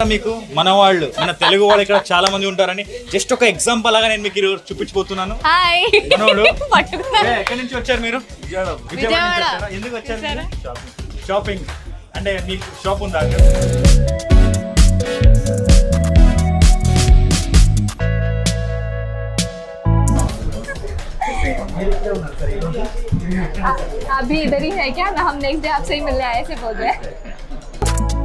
మీకు మన వాళ్ళు మన తెలుగు వాళ్ళు ఇక్కడ చాలా మంది ఉంటారని జస్ట్ ఒక ఎగ్జాంపుల్ లాగా నేను మీకు ఈరోజు చూపించబోతున్నాను హాయ్ మనోడు పట్టుకున్నారు ఏ, ఎక్కడి నుంచి వచ్చారు మీరు విజయవాడ విజయవాడ నుంచి విజయవాడ. వచ్చారా? ఎందుకు వచ్చారు చూసారా? షాపింగ్ షాపింగ్ అంటే మీకు షాప్ ఉందా అక్కడ? अभी इधर ही है क्या ना हम नेक्स्ट डे आपसे ही मिलने आए ऐसे बोल रहे हैं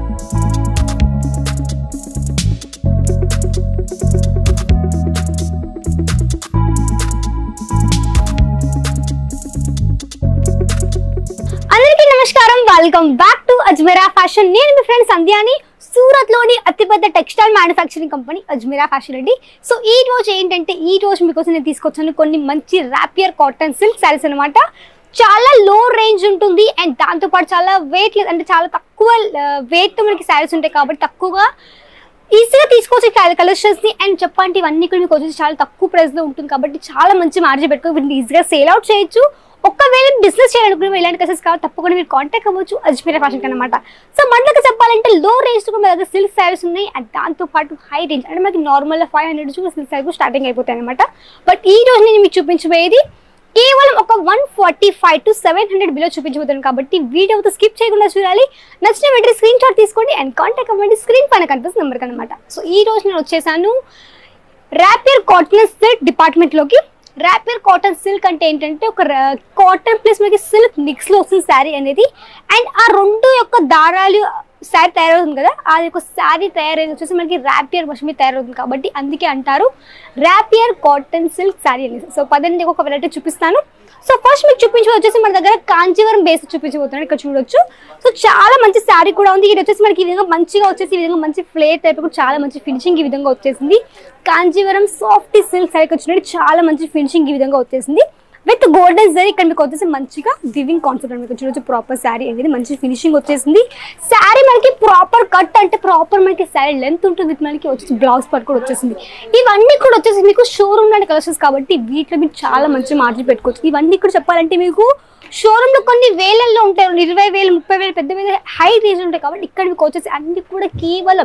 అందరికీ నమస్కారం welcome back to Ajmera fashion నేను మీ ఫ్రెండ్ సంధ్యాని సూరత్ లోని అతిపెద్ద textile manufacturing company Ajmera fashion అండి సో ఈ రోజు ఏంటంటే ఈ రోజు మీకోసం నేను తీసుకొచ్చాను కొన్ని మంచి ర్యాపియర్ కాటన్ సిల్క్ శారీస్ అనమాట చాలా లో రేంజ్ ఉంటుంది అండ్ దాంతోపాటు చాలా వెయిట్ అంటే చాలా తక్కువ వెయిట్తో మనకి శారీస్ ఉంటాయి కాబట్టి తక్కువగా ఈజీగా తీసుకోవచ్చు కలెక్షన్స్ ని అండ్ చెప్పండి ఇవన్నీ కూడా మీకు వచ్చేసి చాలా తక్కువ ప్రైస్ లో ఉంటుంది కాబట్టి చాలా మంచి మార్జిన్ పెట్టుకుని వీటిని ఈజీగా సేల్ అవుట్ చేయొచ్చు ఒక్కవేళ బిజినెస్ చేయాలనుకునే ఇలాంటి కేసెస్ కావాలి తప్పకుండా మీరు కాంటాక్ట్ అవ్వచ్చు అజ్మీరా ఫ్యాషన్ అనమాట సో మనకి చెప్పాలంటే లో రేంజ్ కూడా మన దగ్గర సిల్క్ శారీస్ ఉన్నాయి అండ్ దాంతో పాటు హై రేంజ్ అంటే మనకి నార్మల్ ఫైవ్ హండ్రెడ్ నుంచి సిల్క్ శారీ స్టార్టింగ్ అయిపోతాయి అనమాట బట్ ఈ రోజు నేను మీకు చూపించబోయేది కేవలం ఒక one forty five to seven hundred below చూపించబోతున్నాను కాబట్టి వీడియోతో స్కిప్ చేయకుండా చూడాలి నచ్చిన వెంటనే స్క్రీన్ షాట్ తీసుకోండి అండ్ కాంటాక్ట్ అవ్వండి స్క్రీన్ పైన కనిపిస్తుంది నెంబర్కి అనమాట సో ఈ రోజు నేను వచ్చేసాను ర్యాపియర్ కాటన్ సిల్క్ డిపార్ట్మెంట్లోకి ర్యాపియర్ కాటన్ సిల్క్ అంటే ఏంటంటే ఒక కాటన్ ప్లస్ మనకి సిల్క్ మిక్స్లో వస్తుంది శారీ అనేది అండ్ ఆ రెండు యొక్క దారాలు శారీ తయారవుతుంది కదా ఆ యొక్క శారీ తయారయ్యేది వచ్చేసి మనకి ర్యాపియర్ వర్షం మీద తయారవుతుంది కాబట్టి అందుకే అంటారు ర్యాపియర్ కాటన్ సిల్క్ శారీ అనేది సో పదండి ఒక వెరైటీ చూపిస్తాను సో ఫస్ట్ మీకు చూపించే వచ్చేసి మన దగ్గర కాంచీవరం బేస్ చూపించబోతున్నాను ఇక్కడ చూడొచ్చు సో చాలా మంచి శారీ కూడా ఉంది ఇది వచ్చేసి మనకి ఈ విధంగా మంచిగా వచ్చేసి ఈ విధంగా మంచి ఫ్లేర్ టైప్ కూడా చాలా మంచి ఫినిషింగ్ ఈ విధంగా వచ్చేసింది కాంచీవరం సాఫ్ట్ సిల్క్ శారీకి వచ్చినట్టు చాలా మంచి ఫినిషింగ్ ఈ విధంగా వచ్చేసింది విత్ గోల్డెన్ జరీ ఇక్కడ మీకు వచ్చేసి మంచిగా వివింగ్ కాన్సెప్ట్ మీకు చూడొచ్చు ప్రాపర్ శారీ అనేది మంచి ఫినిషింగ్ వచ్చేసింది శారీ మనకి ప్రాపర్ కట్ అంటే ప్రాపర్ మనకి శారీ లెంత్ ఉంటుంది మనకి వచ్చేసి బ్లౌజ్ పట్ కూడా వచ్చేసింది ఇవన్నీ కూడా వచ్చేసి మీకు షోరూమ్ లాంటి కలెక్షన్స్ కాబట్టి వీటిలో మీరు చాలా మంచి మార్జిన్ పెట్టుకోవచ్చు ఇవన్నీ కూడా చెప్పాలంటే మీకు షోరూమ్ లో కొన్ని వేలల్లో ఉంటాయి ఇరవై వేలు ముప్పై వేలు పెద్ద పెద్ద హై రేంజ్ ఉంటాయి కాబట్టి ఇక్కడ మీకు వచ్చేసి అన్ని కూడా కేవలం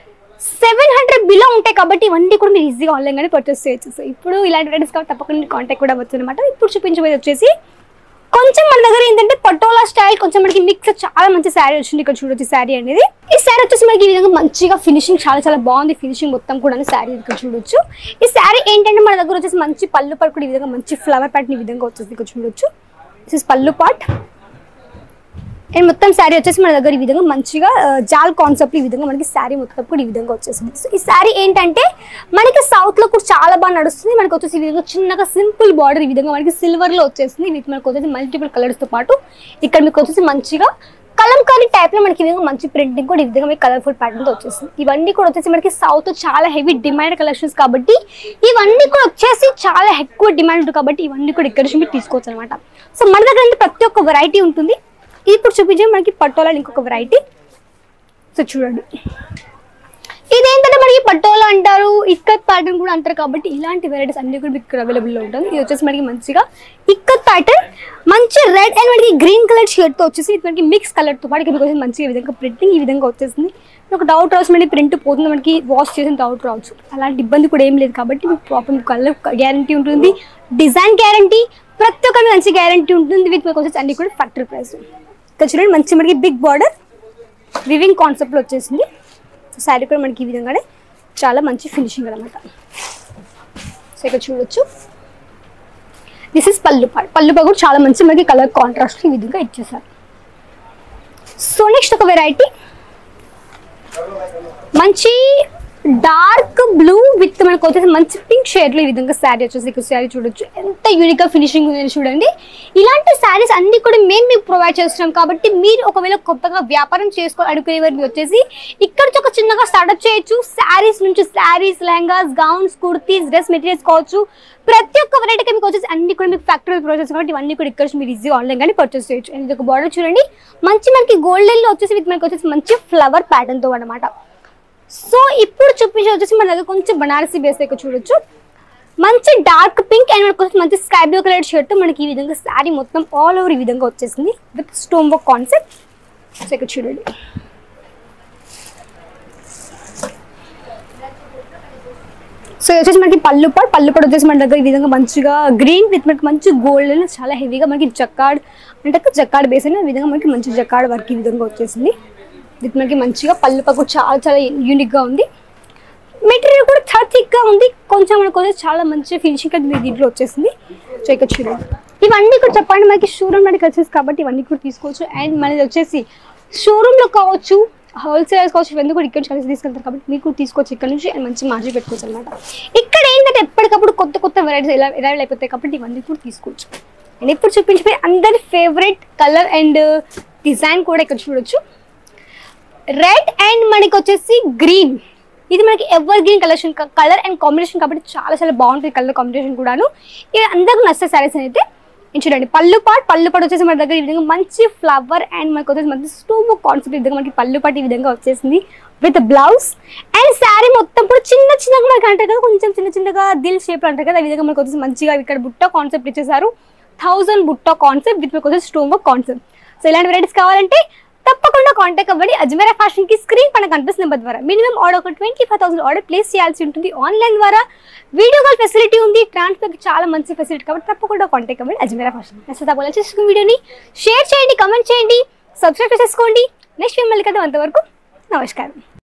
సెవెన్ హండ్రెడ్ బిలో ఉంటాయి కాబట్టి ఇవన్నీ కూడా మీరు ఈజీగా ఆన్లైన్ గానే పర్చేస్ చేయొచ్చు సో ఇప్పుడు ఇలాంటి వెరైటీస్ కాబట్టి తప్పకుండా కాంటాక్ట్ కూడా అవ్వచ్చు అనమాట ఇప్పుడు చూపించబోయేది వచ్చేసి కొంచెం మన దగ్గర ఏంటంటే పటోలా స్టైల్ కొంచెం మనకి మిక్స్ చాలా మంచి శారీ వచ్చింది ఇక్కడ చూడొచ్చు శారీ అనేది ఈ శారీ వచ్చేసి మనకి ఈ విధంగా మంచిగా ఫినిషింగ్ చాలా చాలా బాగుంది ఫినిషింగ్ మొత్తం కూడా శారీ ఇక్కడ చూడొచ్చు ఈ శారీ ఏంటంటే మన దగ్గర వచ్చేసి మంచి పళ్ళు పాటు కూడా ఈ విధంగా మంచి ఫ్లవర్ ప్యాటర్న్ ఈ విధంగా వచ్చేసి ఇక్కడ చూడొచ్చు this is pallu part and మొత్తం శారీ వచ్చేసి మన దగ్గర ఈ విధంగా మంచిగా ఆ, జాల్ కాన్సెప్ట్ ఈ విధంగా మనకి శారీ మొత్తం కూడా ఈ విధంగా వచ్చేసింది సో ఈ శారీ ఏంటంటే మనకి సౌత్ లో కూడా చాలా బాగా నడుస్తుంది మనకి వచ్చేసి ఈ విధంగా చిన్నగా సింపుల్ బార్డర్ ఈ విధంగా మనకి సిల్వర్ లో వచ్చేసింది వీటి మనకి వచ్చేసి మల్టిపుల్ కలర్స్ తో పాటు ఇక్కడ మీకు వచ్చేసి మంచిగా కలంకారీ టైప్ లో మనకి ఈ విధంగా మంచి ప్రింటింగ్ కూడా ఈ విధంగా మీకు కలర్ఫుల్ ప్యాటర్న్ తో వచ్చేసింది ఇవన్నీ కూడా వచ్చేసి మనకి సౌత్ చాలా హెవీ డిమాండ్ కలెక్షన్స్ కాబట్టి ఇవన్నీ కూడా వచ్చేసి చాలా ఎక్కువ డిమాండ్ ఉంటుంది కాబట్టి ఇవన్నీ కూడా ఇక్కడ నుంచి మీరు తీసుకోవచ్చు అనమాట సో మన దగ్గర అంటే ప్రతి ఒక్క వెరైటీ ఉంటుంది ఇప్పుడు చూపించే మనకి పట్టోలా ఇంకొక వెరైటీ సో చూడండి ఇదేంటంటే మనకి పట్టోలా అంటారు ఇక్కత్ ప్యాటర్న్ కూడా అంటారు కాబట్టి ఇలాంటి వెరైటీస్ అన్ని కూడా మీకు ఇక్కడ అవైలబుల్లో ఉంటుంది ఇది వచ్చేసి మనకి మంచిగా ఇక్కత్ ప్యాటర్న్ మంచి రెడ్ అండ్ మనకి గ్రీన్ కలర్ షేడ్తో వచ్చేసి ఇది మనకి మిక్స్ కలర్తో పాటు ఇక్కడ వచ్చేసి మంచిగా ఈ విధంగా ప్రింటింగ్ ఈ విధంగా వచ్చేసింది ఒక డౌట్ రావచ్చు మనకి ప్రింట్ పోతుంది మనకి వాష్ చేసిన డౌట్ రావచ్చు అలాంటి ఇబ్బంది కూడా ఏం లేదు కాబట్టి మీకు ప్రాపర్ కలర్ గ్యారంటీ ఉంటుంది డిజైన్ గ్యారంటీ ప్రతి ఒక్కరికి మంచి గ్యారంటీ ఉంటుంది వీటి మీకు వచ్చేసి అన్ని కూడా ఫ్యాక్టరీ ప్రైస్ ఇక్కడ చూడండి మంచి మనకి బిగ్ బార్డర్ వివింగ్ కాన్సెప్ట్లో వచ్చేసింది శారీ కూడా మనకి ఈ విధంగానే చాలా మంచి ఫినిషింగ్ అనమాట సో ఇక్కడ చూడొచ్చు దిస్ ఇస్ పల్లు పాడు పల్లు పాడు కూడా చాలా మంచి మనకి కలర్ కాంట్రాస్ట్ ఈ విధంగా ఇచ్చేసారు సో నెక్స్ట్ ఒక వెరైటీ మంచి డార్క్ బ్లూ విత్ మనకు వచ్చేసి మంచి పింక్ షేడ్ లో ఈ విధంగా శారీ వచ్చేసి ఇక్కడ శారీ చూడొచ్చు ఎంత యూనిక్ గా ఫినిషింగ్ ఉందని చూడండి ఇలాంటి శారీస్ అన్ని కూడా మేము మీకు ప్రొవైడ్ చేస్తున్నాం కాబట్టి మీరు ఒకవేళ కొత్తగా వ్యాపారం చేసుకోవాలి అనుకునే వారికి వచ్చేసి ఇక్కడ నుంచి ఒక చిన్నగా స్టార్ట్అప్ చేయొచ్చు శారీస్ నుంచి saris lehengas gowns kurtis dress materials కావచ్చు ప్రతి ఒక్క వెరైటీకి మీకు వచ్చేసి అన్ని కూడా మీకు ఫ్యాక్టరీ ప్రాసెస్ కాబట్టి ఇవన్నీ కూడా ఇక్కడ నుంచి మీరు ఈజీగా ఆన్లైన్ కానీ పర్చేస్ చేయొచ్చు అండ్ ఇది ఒక బార్డర్ చూడండి మంచి మనకి గోల్డెన్ లో వచ్చేసి విత్ మనకి వచ్చేసి మంచి ఫ్లవర్ ప్యాటర్న్ తో అనమాట సో ఇప్పుడు చూపించి వచ్చేసి మన దగ్గర కొంచెం బనారసి బేస్ ఇక్కడ చూడొచ్చు మంచి డార్క్ పింక్ అండ్ మనకు వచ్చేసి మంచి స్కై బ్లూ కలర్ షర్ట్ మనకి ఈ విధంగా శారీ మొత్తం ఆల్ ఓవర్ ఈ విధంగా వచ్చేసింది with stone work concept so ఇక్కడ చూడండి సో ఇది వచ్చేసి మనకి పళ్ళు పాడు పళ్ళు పాడు వచ్చేసి మన దగ్గర ఈ విధంగా మంచిగా గ్రీన్ విత్ మనకి మంచి గోల్డ్ చాలా హెవీగా మనకి జక్కాడ్ అంటే జక్కాడ్ బేస్ అయిన ఈ విధంగా మనకి మంచి జక్కాడ్ వర్క్ ఈ విధంగా వచ్చేసింది విత్ మనకి మంచిగా పళ్ళు పక్కు చాలా చాలా యూనిక్గా ఉంది మెటీరియల్ కూడా చాలా థిక్గా ఉంది కొంచెం మనకు వచ్చేసి చాలా మంచి ఫినిషింగ్ అది దీంట్లో వచ్చేసింది సో ఇక్కడ చూడండి ఇవన్నీ కూడా చెప్పండి మనకి షోరూమ్ మనకి వచ్చేసి కాబట్టి ఇవన్నీ కూడా తీసుకోవచ్చు అండ్ మనది వచ్చేసి షోరూంలో కావచ్చు హోల్సేల్స్ కావచ్చు ఇవన్నీ కూడా ఇక్కడ నుంచి కలిసి తీసుకెళ్తారు కాబట్టి మీకు కూడా తీసుకోవచ్చు ఇక్కడ నుంచి అండ్ మంచి మార్జిన్ పెట్టుకోవచ్చు అనమాట ఇక్కడ ఏంటంటే ఎప్పటికప్పుడు కొత్త కొత్త వెరైటీస్ ఎలా అవైలబుల్ అయిపోతాయి కాబట్టి ఇవన్నీ కూడా తీసుకోవచ్చు అండ్ ఇప్పుడు చూపించిపోయి అందరి ఫేవరెట్ కలర్ అండ్ డిజైన్ కూడా ఇక్కడ చూడొచ్చు రెడ్ అండ్ మనకి వచ్చేసి గ్రీన్ ఇది మనకి evergreen collection colour and combination కాబట్టి చాలా చాలా బాగుంటుంది కలర్ కాంబినేషన్ కూడాను ఇది అందరికి నచ్చే సారీస్ అయితే ఇది చూడండి పళ్ళు పాట్ పళ్ళు పాటు వచ్చేసి మన దగ్గర ఈ విధంగా మంచి ఫ్లవర్ అండ్ మనకి వచ్చేసి మంచి స్టోవ్ కాన్సెప్ట్ ఈ విధంగా మనకి పళ్ళు పాటు ఈ విధంగా వచ్చేసింది విత్ బ్లౌజ్ అండ్ శారీ మొత్తం కూడా చిన్న చిన్నగా మనకి అంటారు కదా కొంచెం చిన్న చిన్నగా దిల్ షేప్ అంటారు కదా ఈ విధంగా మనకి వచ్చేసి మంచిగా ఇక్కడ బుట్ట కాన్సెప్ట్ ఇచ్చేసారు థౌసండ్ బుట్ట కాన్సెప్ట్ విత్ మనకి వచ్చేసి స్టోన్ వర్క్ కాన్సెప్ట్ సో ఇలాంటి వెరైటీస్ కావాలంటే తప్పకుండా కాంటాక్ట్ అవ్వండి అజ్మేరా ఫ్యాషన్ కి స్క్రీన్ పైన కనిపిస్తున్న నెంబర్ ద్వారా మినిమం ఆర్డర్ ఒక twenty five thousand order place చేయాల్సి ఉంటుంది ఆన్లైన్ ద్వారా వీడియో కాల్ ఫెసిలిటీ ఉంది ట్రాన్స్ఫర్ కి చాలా మంచి ఫెసిలిటీ కాబట్టి తప్పకుండా కాంటాక్ట్ అవ్వండి అజ్మేరా ఫ్యాషన్ నచ్చితే తప్పకుండా చేసుకున్న వీడియోని షేర్ చేయండి కమెంట్ చేయండి సబ్స్క్రైబ్ చేసుకోండి నెక్స్ట్ మిమ్మల్ని కదా అంతవరకు నమస్కారం